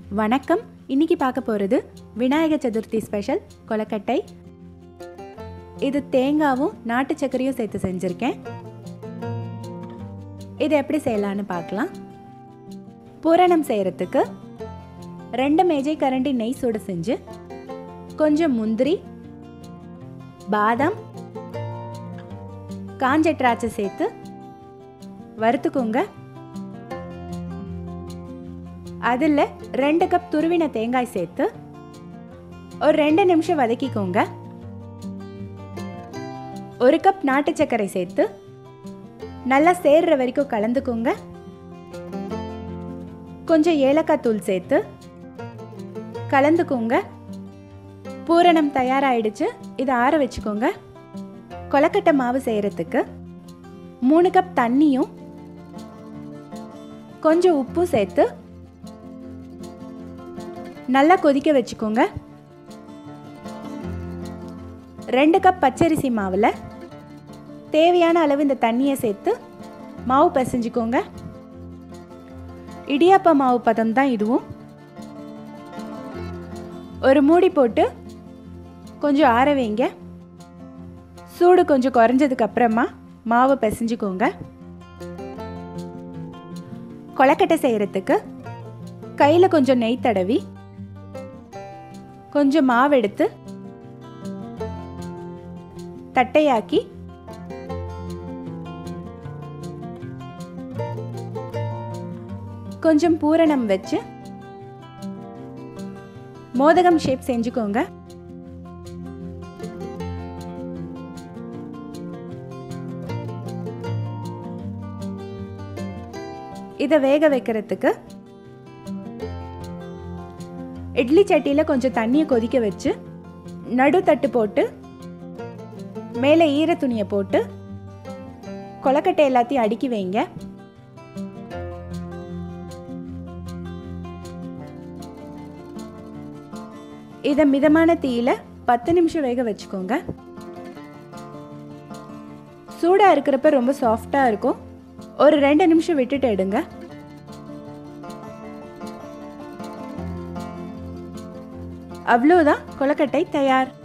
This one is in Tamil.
வணக்கம் இன்னைக்கு பார்க்க போகிறது விநாயகர் சதுர்த்தி ஸ்பெஷல் கொலக்கட்டை இது தேங்காவும் நாட்டு சர்க்கரையும் சேர்த்து செஞ்சுருக்கேன் இது எப்படி செய்யலான்னு பார்க்கலாம் பூரணம் செய்கிறதுக்கு ரெண்டு மேஜை கரண்டி நெய் சூடு செஞ்சு கொஞ்சம் முந்திரி பாதாம் காஞ்ச திராட்சை சேர்த்து வறுத்துக்கோங்க அதில் ரெண்டு கப் துருவின தேங்காய் சேர்த்து ஒரு ரெண்டு நிமிஷம் வதக்கிக்கோங்க ஒரு கப் நாட்டு சர்க்கரை சேர்த்து நல்லா சேர்ற வரைக்கும் கலந்துக்கோங்க கொஞ்சம் ஏலக்காய் தூள் சேர்த்து கலந்துக்கோங்க பூரணம் தயாராகிடுச்சு இதை ஆற வச்சுக்கோங்க கொலக்கட்டை மாவு செய்கிறதுக்கு மூணு கப் தண்ணியும் கொஞ்சம் உப்பும் சேர்த்து நல்லா கொதிக்க வச்சுக்கோங்க ரெண்டு கப் பச்சரிசி மாவில் தேவையான அளவு இந்த தண்ணியை சேர்த்து மாவு பிசைஞ்சுக்கோங்க இடியாப்ப மாவு பதம் தான் இதுவும் ஒரு மூடி போட்டு கொஞ்சம் ஆற வைங்க சூடு கொஞ்சம் குறைஞ்சதுக்கு அப்புறமா மாவு பிசைஞ்சுக்கோங்க கொலக்கட்டை செய்கிறதுக்கு கையில் கொஞ்சம் நெய் தடவி கொஞ்சம் மாவு எடுத்து தட்டையாக்கி கொஞ்சம் பூரணம் வச்சு மோதகம் ஷேப் செஞ்சுக்கோங்க இதை வேக வைக்கிறதுக்கு இட்லி சட்டியில் கொஞ்சம் தண்ணியை கொதிக்க வச்சு நடு தட்டு போட்டு மேலே ஈர துணியை போட்டு கொலக்கட்டை எல்லாத்தையும் அடுக்கி வைங்க இதை மிதமான தீயில பத்து நிமிஷம் வேக வச்சுக்கோங்க சூடாக இருக்கிறப்ப ரொம்ப சாஃப்டாக இருக்கும் ஒரு ரெண்டு நிமிஷம் விட்டுட்டு எடுங்க அவ்வளோதான் கொலக்கட்டை தயார்